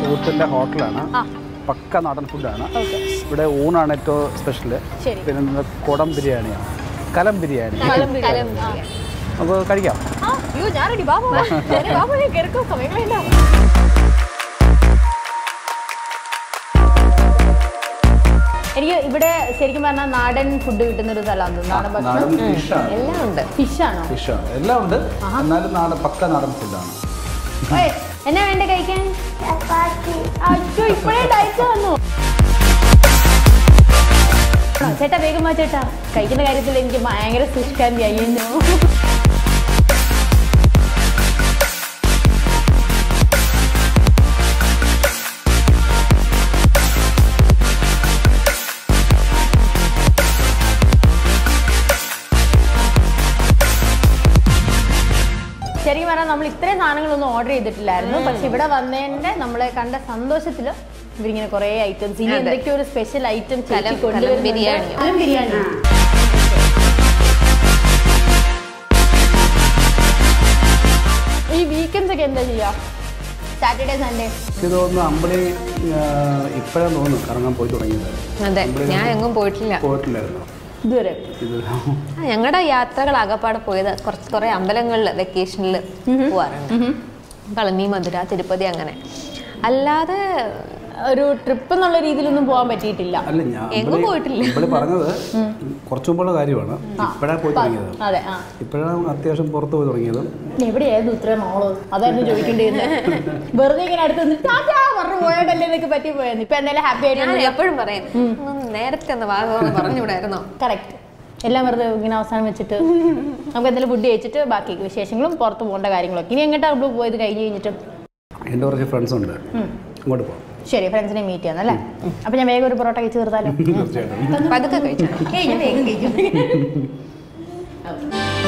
ഊട്ടിൻ്റെ ഹോട്ടലാണ് ആ പക്ക നാടൻ ഫുഡാണ് ഓക്കെ ഇവിടെ ഊണാണ് ഏറ്റവും സ്പെഷ്യൽ ശരി പിന്നെ ഇന്ന് കുടം ബിരിയാണിയാണ് കലം ബിരിയാണി കലം കലം ബിരിയാണി. നമുക്ക് കഴിക്കാം ആ അയ്യോ ഞാൻ റെഡി ബാബു ബാബു കിടക്കും സമയങ്ങളില്ല എനിക്ക് ഇവിടെ ശരിക്കും പറഞ്ഞാൽ നാടൻ ഫുഡ് കിട്ടുന്ന ഒരു സ്ഥലമാണ് തോന്നുന്നു. നാടൻ ഭക്ഷണം നാടൻ ഫിഷാണ് എല്ലാം ഉണ്ട് ഫിഷാണോ ഫിഷാണ് എല്ലാം ഉണ്ട് എന്നാലും നാടൻ പക്ക നാടൻ ഫുഡാണ് ഏയ്, എന്നാ വേണ്ട കഴിക്കാൻ അയ്യോ ഇപ്പഴേ ഡയറ്റ് വന്നു ആ, ചേട്ടാ വേഗം വാ ചേട്ടാ കഴിക്കുന്ന കാര്യത്തിൽ എനിക്ക് ഭയങ്കര സുഷ്കാന്തി അയ്യോ ശരിക്കും പറഞ്ഞാൽ നമ്മൾ ഇത്രയും സാധനങ്ങളൊന്നും ഓർഡർ ചെയ്തിട്ടില്ലായിരുന്നു പക്ഷെ ഇവിടെ വന്നതിന്റെ നമ്മളെ കണ്ട സന്തോഷത്തില് ഇവരിങ്ങനെ കുറെ ഐറ്റംസ് ഇനി അതെ. എന്തൊക്കെയോ ഒരു സ്പെഷ്യൽ ഐറ്റം കലം- കലം ബിരിയാണിയോ? കലം ബിരിയാണി ഈ വീക്കെൻഡ്സ് ഒക്കെ എന്താ ചെയ്യാ സാറ്റർഡേ സൺഡേ എനിക്ക് തോന്നുന്നു അമ്പളി ഇപ്പോഴാണ് തോന്നുന്നു കറങ്ങാൻ പോയി തുടങ്ങിയത് അതെ ഞാൻ എങ്ങും പോയിട്ടില്ല പോയിട്ടില്ലായിരുന്നു ഇതുവരെ ഇത് ഞങ്ങളുടെ യാത്രകൾ ആകപ്പാടെ പോയത് കുറച്ച് കുറെ അമ്പലങ്ങളിൽ വെക്കേഷനിൽ പോവാറുണ്ട് പളനി മധുര തിരുപ്പതി അങ്ങനെ അല്ലാതെ ഒരു ട്രിപ്പ് എന്നുള്ള രീതിയിലൊന്നും പോകാൻ പറ്റിയിട്ടില്ല അല്ല ഞാൻ എങ്ങും അമ്പളി- പോയിട്ടില്ല. അമ്പളി പറഞ്ഞത് കുറച്ചു മുമ്പുള്ള കാര്യമാണ് ഇപ്പോഴാണ് പോയി തുടങ്ങിയത് അതെ ആ ഇപ്പോഴാണ് അത്യാവശ്യം പുറത്ത് പോയി തുടങ്ങിയത് എവിടെയായിരുന്നു ഇത്രയും നാളോ അതായിരുന്നു ചോദിക്കേണ്ടിയിരുന്നത് വെറുതെ ഇങ്ങനെ അടുത്ത് നിന്ന് ടാറ്റാ പറഞ്ഞു പോയോണ്ടല്ലേ എന്നൊക്കെ പറ്റി പോയത് ഇപ്പൊ എന്തായാലും ഹാപ്പി ഞാൻ ആയിട്ട് എപ്പോഴും പറയും "ഒന്ന് നേരത്തെ ഒന്ന് ഭാഗം പറഞ്ഞുകൂടായിരുന്നോ കറക്റ്റ് എല്ലാം വെറുതെ ഇങ്ങനെ അവസാനം വെച്ചിട്ട് നമുക്ക് എന്തെങ്കിലും ഫുഡ് കഴിച്ചിട്ട് ബാക്കി വിശേഷങ്ങളും പുറത്ത് പോകേണ്ട കാര്യങ്ങളൊക്കെ ഇനി എങ്ങോട്ടാണ് നമ്മൾ പോയത് കഴിഞ്ഞ് കഴിഞ്ഞിട്ട് എൻ്റെ കുറച്ച് ഫ്രണ്ട്സ് ഉണ്ട് അങ്ങോട്ട് പോകാം ശരി ഫ്രണ്ട്സിനെ മീറ്റ് ചെയ്യാം അല്ലേ അപ്പൊ ഞാൻ വേഗം ഒരു പൊറോട്ട കഴിച്ച് തീർത്താലോ തീർച്ചയായിട്ടും പതുക്കെ കഴിച്ചാൽ ഏയ് ഞാൻ വേഗം കഴിക്കും